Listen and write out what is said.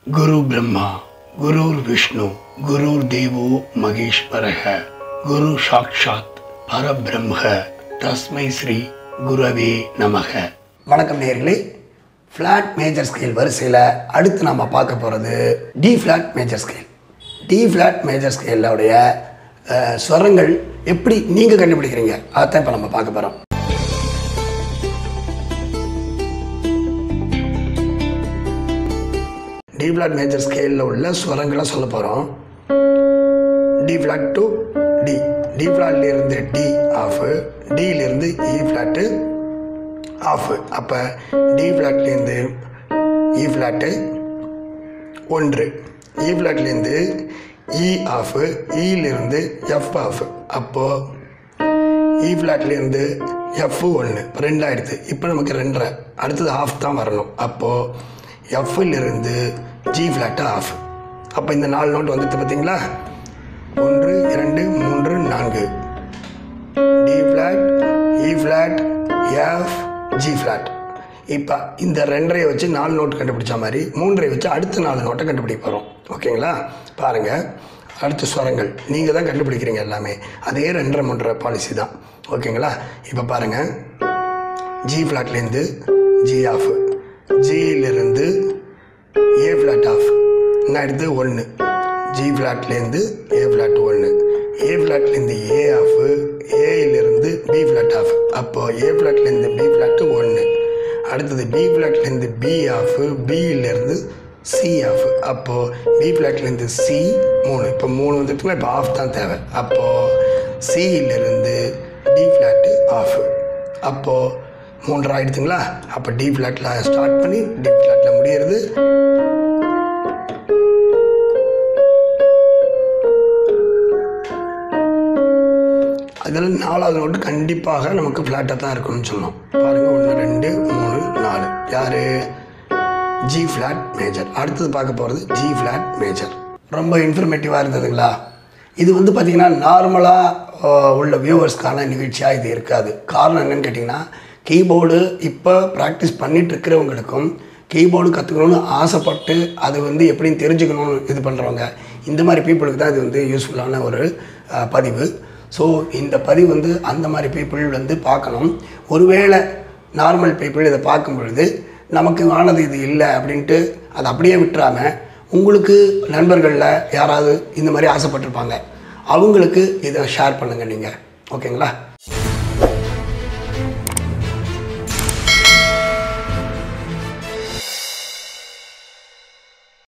குரு பிரம்மா குருர் விஷ்ணு குருர் தேவோ மகேஸ்வரக குரு சாக்ஷாத் பரபிரம்ம தஸ்மை ஸ்ரீ குரவே நமக வணக்கம் நேயர்களே ஃப்ளாட் மேஜர் ஸ்கேல் வரிசையில் அடுத்து நம்ம பார்க்க போகிறது D flat major scale D flat major ஸ்கேலோடைய ஸ்வரங்கள் எப்படி நீங்கள் கண்டுபிடிக்கிறீங்க அதைத்தான் இப்போ நம்ம பார்க்க போகிறோம் டி ஃப்ளாட் மேஜர் ஸ்கேலில் உள்ள ஸ்வரங்களை சொல்ல போகிறோம் D flat to D D ஃப்ளாட்லேருந்து டி ஆஃபு டியிலேருந்து இ ஃப்ளாட்டு ஆஃப் அப்போ டி ஃப்ளாட்லேருந்து இ ஃப்ளாட்டு ஒன்று இ ஃப்ளாட்லேருந்து இ ஆஃபு இலிருந்து எஃப் ஆஃப் அப்போது இ ஃப்ளாட்லேருந்து எஃப் ஒன்று இப்போ ரெண்டாயிடுது இப்போ நமக்கு ரெண்டரை அடுத்தது ஆஃப் தான் வரணும் அப்போது எஃப்லேருந்து ஜி ஃப்ளாட்டு ஆஃப் அப்போ இந்த நாலு நோட் வந்துட்டு பார்த்தீங்களா ஒன்று இரண்டு மூன்று நான்கு D flat E flat F G flat இப்போ இந்த ரெண்டரையை வச்சு நாலு நோட் கண்டுபிடிச்ச மாதிரி மூன்றை வச்சு அடுத்த நாலு நோட்டை கண்டுபிடிக்க போகிறோம் ஓகேங்களா பாருங்கள் அடுத்த ஸ்வரங்கள் நீங்கள் தான் கண்டுபிடிக்கிறீங்க எல்லாமே அதே ரெண்டரை மூன்றரை பாலிசி தான் ஓகேங்களா இப்போ பாருங்கள் ஜி ஃப்ளாட்லேருந்து ஜி ஆஃப் ஜியிலிருந்து ஏ ஃப்ளாட் ஆஃப் நான் எடுத்து ஒன்று ஜி ஃப்ளாட்லேருந்து ஏ ஃப்ளாட் ஒன்று ஏ ஃப்ளாட்லேருந்து ஏ ஆஃப் ஏயிலிருந்து பி ஃப்ளாட் ஆஃப் அப்போது ஏ ஃப்ளாட்லேருந்து பி ஃப்ளாட்டு ஒன்று அடுத்தது பி ஃப்ளாட்லேருந்து பி ஆஃப் பியிலேருந்து சி ஆஃப் அப்போது பி ஃப்ளாட்லேருந்து சி மூணு இப்போ மூணு வந்துட்டுனா இப்போ ஆஃப் தான் தேவை அப்போது சியிலிருந்து டி ஃப்ளாட்டு ஆஃப் அப்போது மூன்றரை ஆயிடுதுங்களா அப்போ டி ஃப்ளாட்டில் ஸ்டார்ட் பண்ணி டி ஃப்ளாட்டில் முடியிறது அதில் நாலாவது நோட்டு கண்டிப்பாக நமக்கு ஃப்ளாட்டாக தான் இருக்கணும்னு சொன்னோம் பாருங்கள் ஒன்று ரெண்டு மூணு நாலு யார் ஜி ஃப்ளாட் மேஜர் அடுத்தது பார்க்க போகிறது ஜி ஃப்ளாட் மேஜர் ரொம்ப இன்ஃபர்மேட்டிவாக இருந்ததுங்களா இது வந்து பார்த்திங்கன்னா நார்மலாக உள்ள வியூவர்ஸ்க்கான நிகழ்ச்சியாக இது இருக்காது காரணம் என்னன்னு கேட்டிங்கன்னா கீபோர்டு இப்போ ப்ராக்டிஸ் பண்ணிட்டு இருக்கிறவங்களுக்கும் கீபோர்டு கற்றுக்கணும்னு ஆசைப்பட்டு அது வந்து எப்படின்னு தெரிஞ்சுக்கணும்னு இது பண்ணுறவங்க இந்த மாதிரி பீப்புளுக்கு தான் இது வந்து யூஸ்ஃபுல்லான ஒரு அஹ், பதிவு ஸோ இந்த பதிவு வந்து அந்த மாதிரி பீப்புள் வந்து பார்க்கணும் ஒருவேளை நார்மல் பீப்புள் இதை பார்க்கும் பொழுது நமக்கு ஆனது இது இல்லை அப்படின்ட்டு அதை அப்படியே விட்டுறாமல் உங்களுக்கு நண்பர்களில் யாராவது இந்த மாதிரி ஆசைப்பட்டிருப்பாங்க அவங்களுக்கு இதை ஷேர் பண்ணுங்கள் நீங்கள் ஓகேங்களா